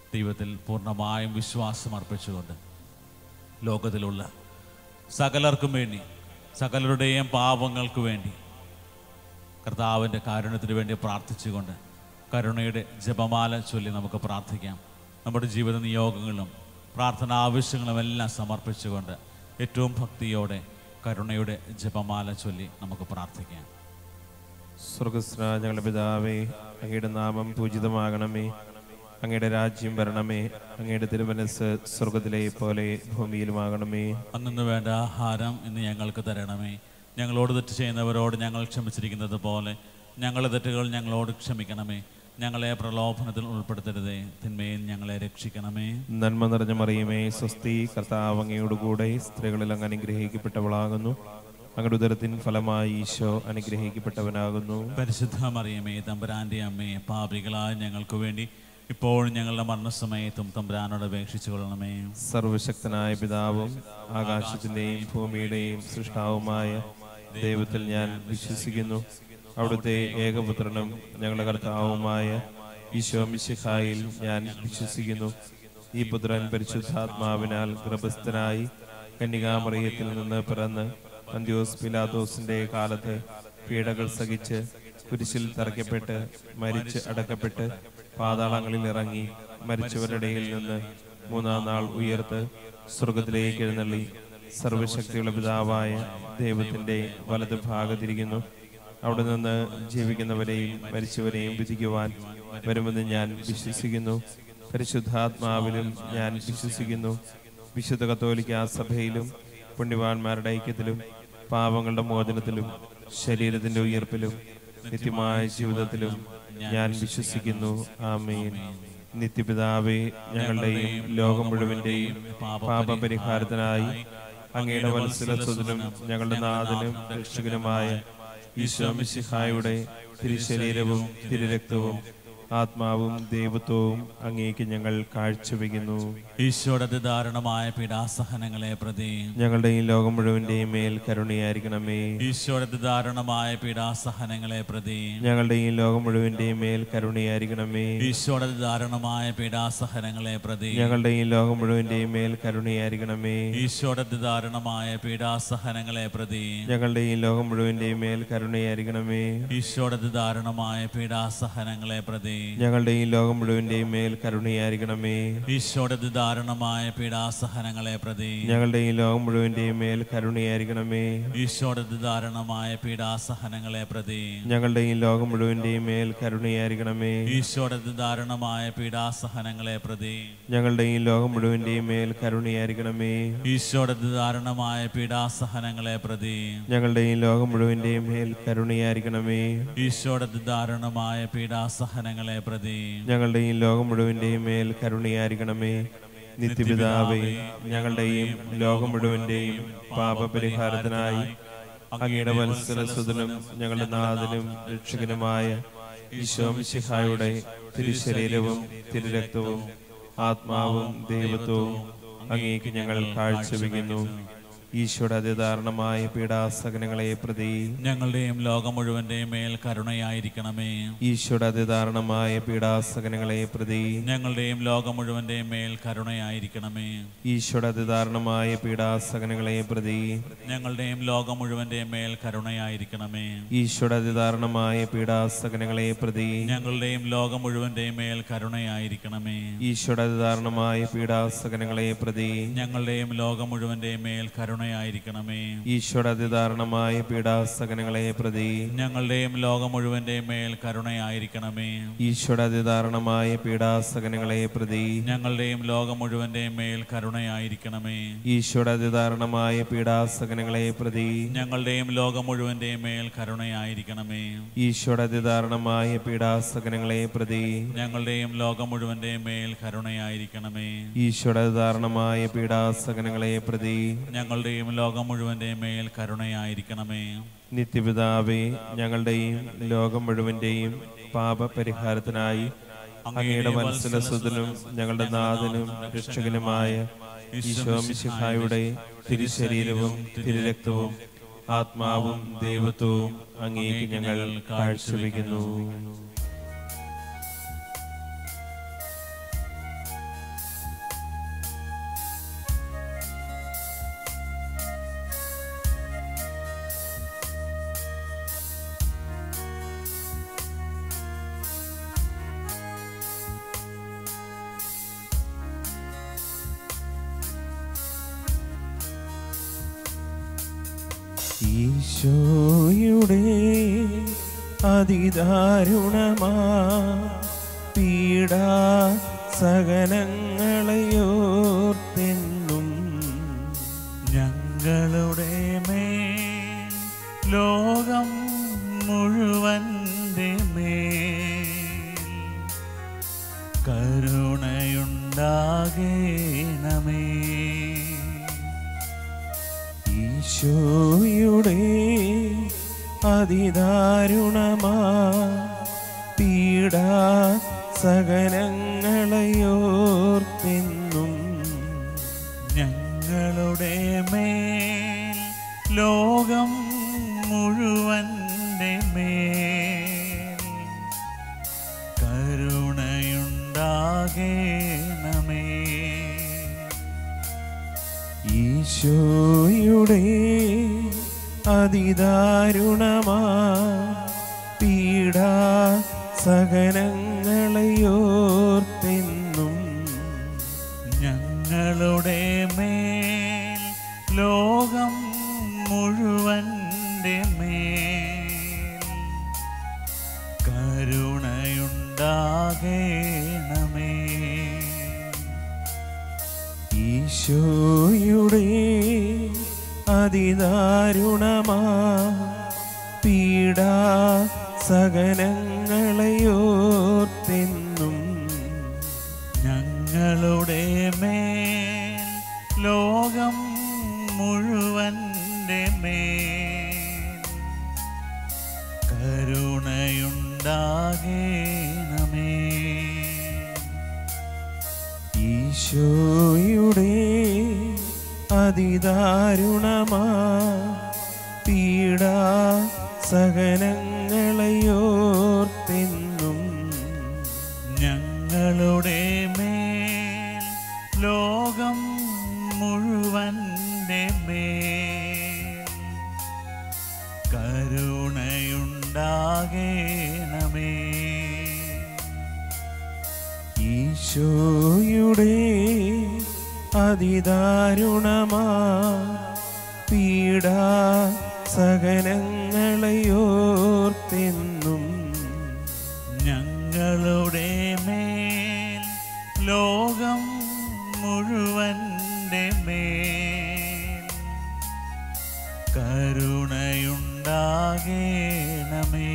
ദൈവത്തിൽ പൂർണ്ണമായും വിശ്വാസം അർപ്പിച്ചുകൊണ്ട് ലോകത്തിലുള്ള സകലർക്കും വേണ്ടി സകലരുടെയും പാപങ്ങൾക്ക് വേണ്ടി കർത്താവിൻ്റെ കാരുണ്യത്തിന് വേണ്ടി പ്രാർത്ഥിച്ചുകൊണ്ട് കരുണയുടെ ജപമാല ചൊല്ലി നമുക്ക് പ്രാർത്ഥിക്കാം നമ്മുടെ ജീവിത നിയോഗങ്ങളും പ്രാർത്ഥന ആവശ്യങ്ങളും എല്ലാം സമർപ്പിച്ചുകൊണ്ട് ഏറ്റവും ഭക്തിയോടെ കരുണയുടെ ജപമാല ചൊല്ലി നമുക്ക് പ്രാർത്ഥിക്കാം സ്വർഗസ്ര ഞങ്ങളുടെ പിതാവേ അങ്ങയുടെ നാമം പൂജിതമാകണമേ അങ്ങയുടെ രാജ്യം വരണമേ അങ്ങയുടെ തിരുമനസ് സ്വർഗത്തിലെ പോലെ ഭൂമിയിലുമാകണമേ അന്നു വേണ്ട ആഹാരം ഇന്ന് ഞങ്ങൾക്ക് തരണമേ ഞങ്ങളോട് തെറ്റ് ചെയ്യുന്നവരോട് ഞങ്ങൾ ക്ഷമിച്ചിരിക്കുന്നത് പോലെ ഞങ്ങളുടെ തെറ്റുകൾ ഞങ്ങളോട് ക്ഷമിക്കണമേ ഞങ്ങളെ പ്രലോഭനത്തിൽ ഉൾപ്പെടുത്തരുതേ തിന്മയിൽ ഞങ്ങളെ രക്ഷിക്കണമേ നന്മ നിറഞ്ഞ മറിയമേ സ്വസ്തി കർത്താവ് അങ്ങയോട് കൂടെ സ്ത്രീകളിൽ അങ്ങ് അനുഗ്രഹിക്കപ്പെട്ടവളാകുന്നു അങ്ങയുടെ ഉദരത്തിൻ ഫലമായി ഈശോ അനുഗ്രഹിക്കപ്പെട്ടവനാകുന്നു പരിശുദ്ധ മറിയമേ തമ്പുരാന്റെ അമ്മയെ പാപികളായ ഞങ്ങൾക്ക് വേണ്ടി ഇപ്പോഴും ഞങ്ങളുടെ മരണസമയത്തും തമ്പുരാനോട് അപേക്ഷിച്ചു കൊള്ളണമേ സർവശക്തനായ പിതാവും ആകാശത്തിന്റെയും ഭൂമിയുടെയും സൃഷ്ടാവുമായ ദൈവത്തിൽ ഞാൻ വിശ്വസിക്കുന്നു അവിടുത്തെ ഏകപുത്രനും ഞങ്ങളുടെ കർത്താവുമായ ഈശോ മിശിഹായിൽ ഞാൻ വിശ്വസിക്കുന്നു ഈ പുത്രൻ പരിശുദ്ധാത്മാവിനാൽ ഗർഭസ്ഥനായി കന്യകാമറിയത്തിൽ നിന്ന് പിറന്ന് അന്ത്യോസ് പിലാദോസിന്റെ കാലത്ത് പീഡകൾ സഹിച്ച് കുരിശിൽ തറയ്ക്കപ്പെട്ട് മരിച്ച് അടക്കപ്പെട്ട് പാതാളങ്ങളിൽ ഇറങ്ങി മരിച്ചവരുടെ ഇടയിൽ നിന്ന് മൂന്നാം നാൾ ഉയർത്ത് സ്വർഗത്തിലേക്ക് എഴുന്നള്ളി സർവശക്തിയുള്ള പിതാവായ ദൈവത്തിന്റെ വലത് ഭാഗത്തിരിക്കുന്നു അവിടെ നിന്ന് ജീവിക്കുന്നവരെയും മരിച്ചവരെയും വിധിക്കുവാൻ വരുമെന്ന് ഞാൻ വിശ്വസിക്കുന്നു പരിശുദ്ധാത്മാവിലും ഞാൻ വിശ്വസിക്കുന്നു വിശുദ്ധ കത്തോലിക്ക സഭയിലും പുണ്യവാന്മാരുടെ ഐക്യത്തിലും പാപങ്ങളുടെ മോചനത്തിലും ശരീരത്തിന്റെ ഉയർപ്പിലും നിത്യമായ ജീവിതത്തിലും ഞാൻ വിശ്വസിക്കുന്നു ആമേൻ നിത്യപിതാവേ ഞങ്ങളുടെയും ലോകം മുഴുവന്റെയും പാപപരിഹാരത്തിനായി അങ്ങയുടെ വത്സലസ്വതനും ഞങ്ങളുടെ നാഥനും രക്ഷകനുമായ ഈശോ മിശിഹായുടെ തിരുശരീരവും തിരുരക്തവും ആത്മാവും ദൈവത്വവും അങ്ങേക്ക് ഞങ്ങൾ കാഴ്ചവെക്കുന്നു ഈശോയുടെ അതിദാരുണമായ പീഡാസഹനങ്ങളെ പ്രതി ഞങ്ങളുടെ ഈ ലോകം മുഴുവന്റെയും മേൽ കരുണയായിരിക്കണമേ ഈശോയുടെ അതിദാരുണമായ പീഡാസഹനങ്ങളെ പ്രതി ഞങ്ങളുടെ ഈ ലോകം മുഴുവന്റെയും മേൽ കരുണയായിരിക്കണമേ ഈശോയുടെ അതിദാരുണമായ പീഡാസഹനങ്ങളെ പ്രതി ഞങ്ങളുടെ ഈ ലോകം മുഴുവന്റെയും മേൽ കരുണയായിരിക്കണമേ ഈശോയുടെ അതിദാരുണമായ പീഡാസഹനങ്ങളെ പ്രതി ഞങ്ങളുടെ ഈ ലോകം മുഴുവന്റെയും മേൽ കരുണയായിരിക്കണമേ ഈശോയുടെ അതിദാരുണമായ പീഡാസഹനങ്ങളെ പ്രതി ഞങ്ങളുടെ ഈ ലോകം മുഴുവന്റെയും മേൽ കരുണയായിരിക്കണമേ ഈശോയുടെ അതിദാരുണമായ പീഡാസഹനങ്ങളെ പ്രതി ഞങ്ങളുടെ ഈ ലോകം മുഴുവന്റെയും മേൽ കരുണയായിരിക്കണമേ ഈശോയുടെ അതിദാരുണമായ പീഡാസഹനങ്ങളെ പ്രതി ഞങ്ങളുടെ ഈ ലോകം മുഴുവന്റെയും മേൽ കരുണയായിരിക്കണമേ ഈശോയുടെ അതിദാരുണമായ പീഡാസഹനങ്ങളെ പ്രതി ഞങ്ങളുടെ ഈ ലോകം മുഴുവന്റെയും മേൽ കരുണയായിരിക്കണമേ ഈശോയുടെ അതിദാരുണമായ പീഡാസഹനങ്ങളെ പ്രതി ഞങ്ങളുടെ ഈ ലോകം മുഴുവന്റെയും മേൽ കരുണയായിരിക്കണമേ ഈശോയുടെ അതിദാരുണമായ പീഡാസഹനങ്ങളെ പ്രതി ഞങ്ങളുടെ ഈ ലോകം മുഴുവന്റെയും മേൽ കരുണയായിരിക്കണമേ നിത്യപിതാവേ ഞങ്ങളുടെയും ലോകം മുഴുവന്റെയും പാപപരിഹാരത്തിനായി അങ്ങയുടെ വത്സരസുതനും ഞങ്ങളുടെ നാഥനും രക്ഷകനുമായ ഈശോ മിശിഹായുടെ തിരുശരീരവും തിരുരക്തവും ആത്മാവും ദൈവത്വവും അങ്ങേക്ക് ഞങ്ങൾ കാഴ്ചവെക്കുന്നു ഈശോയുടെ അതിദാരുണമായ പീഡാസകനങ്ങളെ പ്രതി ഞങ്ങളുടെയും ലോകം മുഴുവന്റെയും മേൽ കരുണയായിരിക്കണമേ ഈശോയുടെ അതിദാരുണമായ പീഡാസകനങ്ങളെ പ്രതി ഞങ്ങളുടെയും ലോകം മുഴുവന്റെയും മേൽ കരുണയായിരിക്കണമേ ഈശോയുടെ അതിദാരുണമായ പീഡാസകനങ്ങളെ പ്രതി ഞങ്ങളുടെയും ലോകം മുഴുവന്റെയും മേൽ കരുണയായിരിക്കണമേ ഈശോയുടെ അതിദാരുണമായ പീഡാസകനങ്ങളെ പ്രതി ഞങ്ങളുടെയും ലോകം മുഴുവന്റെയും മേൽ കരുണയായിരിക്കണമേ ഈശോയുടെ അതിദാരുണമായ പീഡാസകനങ്ങളെ പ്രതി ഞങ്ങളുടെയും ലോകം മുഴുവന്റെയും മേൽ കരുണയായിരിക്കണമേ ഈശോയുടെ അതിദാരുണമായ പീഡാസകനങ്ങളെ പ്രതി ഞങ്ങളുടെയും ലോകം മുഴുവന്റെയും മേൽ കരുണയായിരിക്കണമേ ഈശോയുടെ അതിദാരുണമായ പീഡാസകനങ്ങളെ പ്രതി ഞങ്ങളുടെയും ലോകം മുഴുവന്റെയും മേൽ കരുണയായിരിക്കണമേ ഈശോയുടെ അതിദാരുണമായ പീഡാസകനങ്ങളെ പ്രതി ഞങ്ങളുടെയും ലോകം മുഴുവന്റെയും മേൽ കരുണയായിരിക്കണമേ ഈശോയുടെ അതിദാരുണമായ പീഡാസകനങ്ങളെ പ്രതി ഞങ്ങളുടെയും ലോകം മുഴുവന്റെയും മേൽ കരുണയായിരിക്കണമേ ഈശോയുടെ അതിദാരുണമായ പീഡാസകനങ്ങളെ പ്രതി ഞങ്ങളുടെയും ലോകം മുഴുവന്റെയും മേൽ കരുണയായിരിക്കണമേ നിത്യപിതാവേ ഞങ്ങളുടെയും ലോകം മുഴുവന്റെയും പാപപരിഹാരത്തിനായി അങ്ങയുടെ വത്സലസുതനും ഞങ്ങളുടെ നാഥനും രക്ഷകനുമായ ഈശോ മിശിഹായുടെ തിരുശരീരവും തിരുരക്തവും ആത്മാവും ദൈവത്വവും അങ്ങേക്ക് ഞങ്ങൾ കാഴ്ചവെക്കുന്നു ഈശോയുടെ അതിദാരുണമാ പീഡാ സകലങ്ങളെയോർത്തെന്നും ഞങ്ങളുടെ മേൽ ലോകം മുഴുവൻ്റെ മേൽ കരുണയുണ്ടാകേണമേ ഈശോയുടെ അതിദാരുണമാ പീഡാ സകലങ്ങളെയോർത്തെന്നും ഞങ്ങളുടെ മേൽ ലോകം മുഴുവൻ്റെ മേൽ കരുണയുണ്ടാകേണമേ ഈശോയുടെ അതിദാരുണമാ പീഡാ സകലങ്ങളെയോർത്തെന്നും ഞങ്ങളുടെ മേൽ ലോകം മുഴുവൻ്റെ മേൽ കരുണയുണ്ടാകേണമേ ഈശോയുടെ അതിദാരുണമാ പീഡാ സകലങ്ങളെയോർത്തെന്നും ഞങ്ങളുടെ മേൽ ലോകം മുഴുവൻ്റെ മേൽ കരുണയുണ്ടാകേണമേ ഈശോയുടെ അതിദാരുണമാ പീഡാ സകലങ്ങളെയോർത്തെന്നും ഞങ്ങളുടെ മേൽ ലോകം മുഴുവൻ്റെ മേൽ കരുണയുണ്ടാകേണമേ ഈശോയുടെ അതിദാരുണമാ പീഡാ സകലങ്ങളെയോർത്തെന്നും ഞങ്ങളുടെ മേൽ ലോകം മുഴുവൻ്റെ മേൽ കരുണയുണ്ടാകേണമേ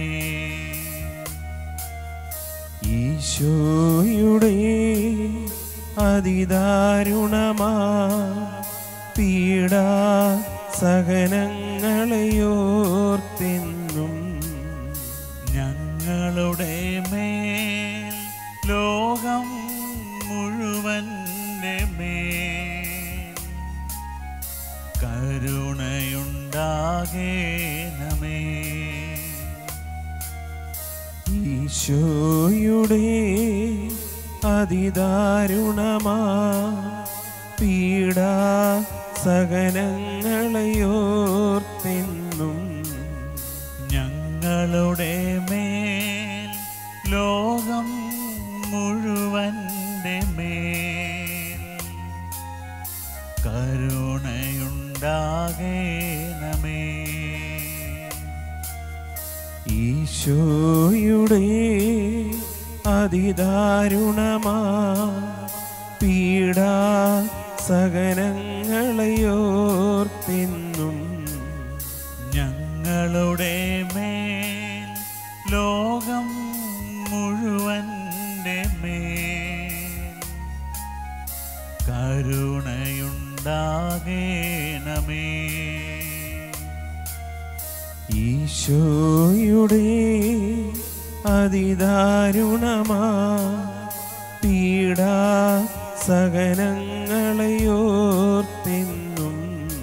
ഈശോയുടെ അതിദാരുണമാ പീഡാ സകലങ്ങളെയോർത്തെന്നും ഞങ്ങളുടെ മേൽ ലോകം മുഴുവൻ്റെ മേൽ കരുണയുണ്ടാകേണമേ ഈശോയുടെ അതിദാരുണമാ പീഡാ സകലങ്ങളെയോർത്തെന്നും ഞങ്ങളുടെ മേൽ ലോകം മുഴുവൻ്റെ മേൽ കരുണയുണ്ടാകേണമേ ഈശോയുടെ അതിദാരുണമാ പീഡാ സകലങ്ങളെയോർത്തെന്നും ഞങ്ങളുടെ മേൽ ലോകം മുഴുവൻ്റെ മേൽ കരുണയുണ്ടാകേണമേ ഈശോയുടെ അതിദാരുണമാ പീഡാ സകലങ്ങളെയോർത്തെന്നും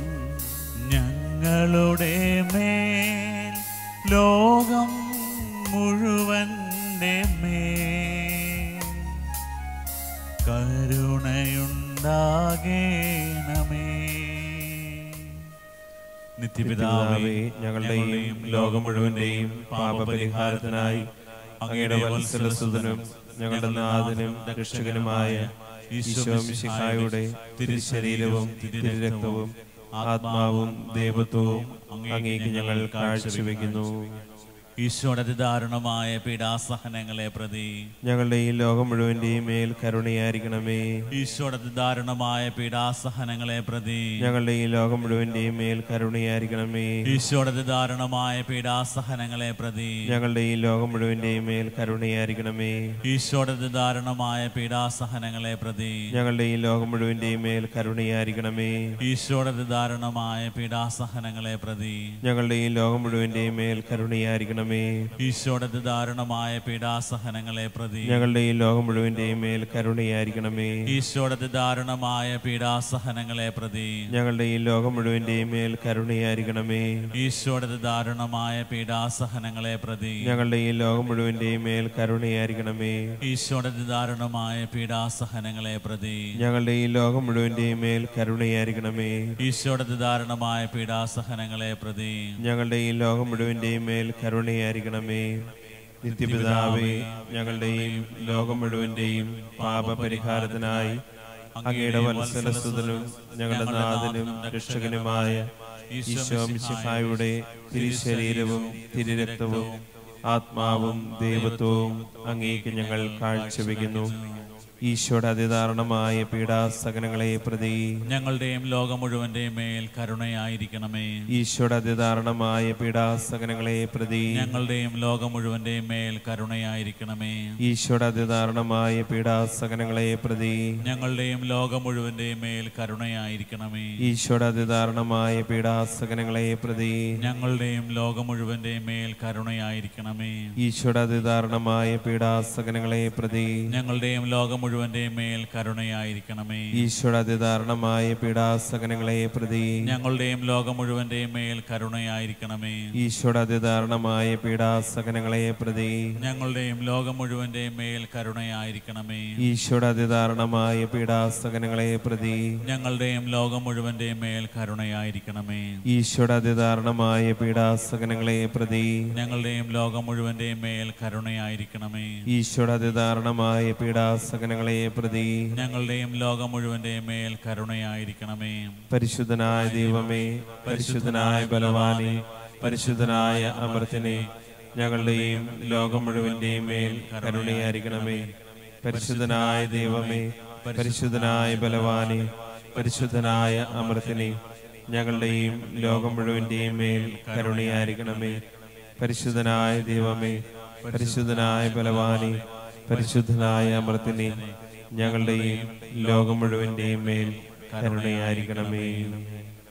ഞങ്ങളുടെ മേൽ ലോകം മുഴുവൻ്റെ മേൽ കരുണയുണ്ടാകേണമേ പിതാവേ ഞങ്ങളുടെയും ലോകം മുഴുവന്റെയും പാപപരിഹാരത്തിനായി അങ്ങയുടെ വത്സലസുതനും ഞങ്ങളുടെ നാഥനും രക്ഷകനുമായ ഈശോ മിശിഹായുടെ തിരുശരീരവും തിരുരക്തവും ആത്മാവും ദൈവത്വവും അങ്ങേക്ക് ഞങ്ങൾ കാഴ്ചവെക്കുന്നു ഈശോയുടെ അതിദാരുണമായ പീഡാസഹനങ്ങളെ പ്രതി ഞങ്ങളുടെ ഈ ലോകം മുഴുവന്റെയും മേൽ കരുണയായിരിക്കണമേ ഈശോയുടെ അതിദാരുണമായ പീഡാസഹനങ്ങളെ പ്രതി ഞങ്ങളുടെ ഈ ലോകം മുഴുവന്റെയും മേൽ കരുണയായിരിക്കണമേ ഈശോയുടെ അതിദാരുണമായ പീഡാസഹനങ്ങളെ പ്രതി ഞങ്ങളുടെ ഈ ലോകം മുഴുവന്റെയും മേൽ കരുണയായിരിക്കണമേ ഈശോയുടെ അതിദാരുണമായ പീഡാസഹനങ്ങളെ പ്രതി ഞങ്ങളുടെ ഈ ലോകം മുഴുവന്റെയും മേൽ കരുണയായിരിക്കണമേ ഈശോയുടെ അതിദാരുണമായ പീഡാസഹനങ്ങളെ പ്രതി ഞങ്ങളുടെ ഈ ലോകം മുഴുവന്റെയും മേൽ കരുണയായിരിക്കണമേ ഈശോയുടെ അതിദാരുണമായ പീഡാസഹനങ്ങളെ പ്രതി ഞങ്ങളുടെ ഈ ലോകം മുഴുവന്റെയും മേൽ കരുണയായിരിക്കണമേ ഈശോയുടെ അതിദാരുണമായ പീഡാസഹനങ്ങളെ പ്രതി ഞങ്ങളുടെ ഈ ലോകം മുഴുവന്റെയും മേൽ കരുണയായിരിക്കണമേ ഈശോയുടെ അതിദാരുണമായ പീഡാസഹനങ്ങളെ പ്രതി ഞങ്ങളുടെ ഈ ലോകം മുഴുവന്റെയും മേൽ കരുണയായിരിക്കണമേ ഈശോയുടെ അതിദാരുണമായ പീഡാസഹനങ്ങളെ പ്രതി ഞങ്ങളുടെ ഈ ലോകം മുഴുവന്റെയും മേൽ കരുണയായിരിക്കണമേ ഈശോയുടെ അതിദാരുണമായ പീഡാസഹനങ്ങളെ പ്രതി ഞങ്ങളുടെ ഈ ലോകം മുഴുവന്റെയും മേൽ കരുണയായിരിക്കണമേ നിത്യപിതാവേ ഞങ്ങളുടെയും ലോകം മുഴുവന്റെയും പാപപരിഹാരത്തിനായി അങ്ങയുടെ വത്സലസ്തുതനും ഞങ്ങളുടെ നാഥനും രക്ഷകനുമായ ഈശോ മിശിഹായുടെ തിരുശരീരവും തിരുരക്തവും ആത്മാവും ദൈവത്വവും അങ്ങേക്ക് ഞങ്ങൾ കാഴ്ചവെക്കുന്നു ഈശോയുടെ അതിദാരുണമായ പീഡാസകനങ്ങളെ പ്രതി ഞങ്ങളുടെയും ലോകം മുഴുവന്റെയും മേൽ കരുണയായിരിക്കണമേ ഈശോയുടെ അതിദാരുണമായ പീഡാസകനങ്ങളെ പ്രതി ഞങ്ങളുടെയും ലോകം മുഴുവന്റെയും മേൽ കരുണയായിരിക്കണമേ ഈശോയുടെ അതിദാരുണമായ പീഡാസകനങ്ങളെ പ്രതി ഞങ്ങളുടെയും ലോകം മുഴുവന്റെയും മേൽ കരുണയായിരിക്കണമേ ഈശോയുടെ അതിദാരുണമായ പീഡാസകനങ്ങളെ പ്രതി ഞങ്ങളുടെയും ലോകം മുഴുവന്റെയും മേൽ കരുണയായിരിക്കണമേ ഈശോയുടെ അതിദാരുണമായ പീഡാസകനങ്ങളെ പ്രതി ഞങ്ങളുടെയും ലോകം മുഴുവന്റെയും മേൽ കരുണയായിരിക്കണമേ ഈശോയുടെ അതിദാരുണമായ പീഡാസകനങ്ങളെ പ്രതി ഞങ്ങളുടെയും ലോകം മുഴുവന്റെയും മേൽ കരുണയായിരിക്കണമേ ഈശോയുടെ അതിദാരുണമായ പീഡാസകനങ്ങളെ പ്രതി ഞങ്ങളുടെയും ലോകം മുഴുവന്റെയും മേൽ കരുണയായിരിക്കണമേ ഈശോയുടെ അതിദാരുണമായ പീഡാസകനങ്ങളെ പ്രതി ഞങ്ങളുടെയും ലോകം മുഴുവന്റെയും മേൽ കരുണയായിരിക്കണമേ ഈശോയുടെ അതിദാരുണമായ പീഡാസകനങ്ങളെ പ്രതി ഞങ്ങളുടെയും ലോകം മുഴുവന്റെയും മേൽ കരുണയായിരിക്കണമേ ഈശോയുടെ അതിദാരുണമായ പീഡാസകനങ്ങളെ പ്രതി ഞങ്ങളുടെയും ലോകം മുഴുവന്റെയും മേൽ കരുണയായിരിക്കണമേ പരിശുദ്ധനായ ദൈവമേ പരിശുദ്ധനായ ബലവാനെ പരിശുദ്ധനായ അമൃതനെ ഞങ്ങളുടെയും ലോകം മുഴുവന്റെയും മേൽ കരുണയായിരിക്കണമേ പരിശുദ്ധനായ ദൈവമേ പരിശുദ്ധനായ ബലവാനെ പരിശുദ്ധനായ അമൃതനെ ഞങ്ങളുടെയും ലോകം മുഴുവന്റെയും മേൽ കരുണയായിരിക്കണമേ പരിശുദ്ധനായ ദൈവമേ പരിശുദ്ധനായ ബലവാനെ പരിശുദ്ധനായ അമൃതനെ ഞങ്ങളുടെയും ലോകം മുഴുവന്റെയും മേൽ കരുണയായിരിക്കണമേ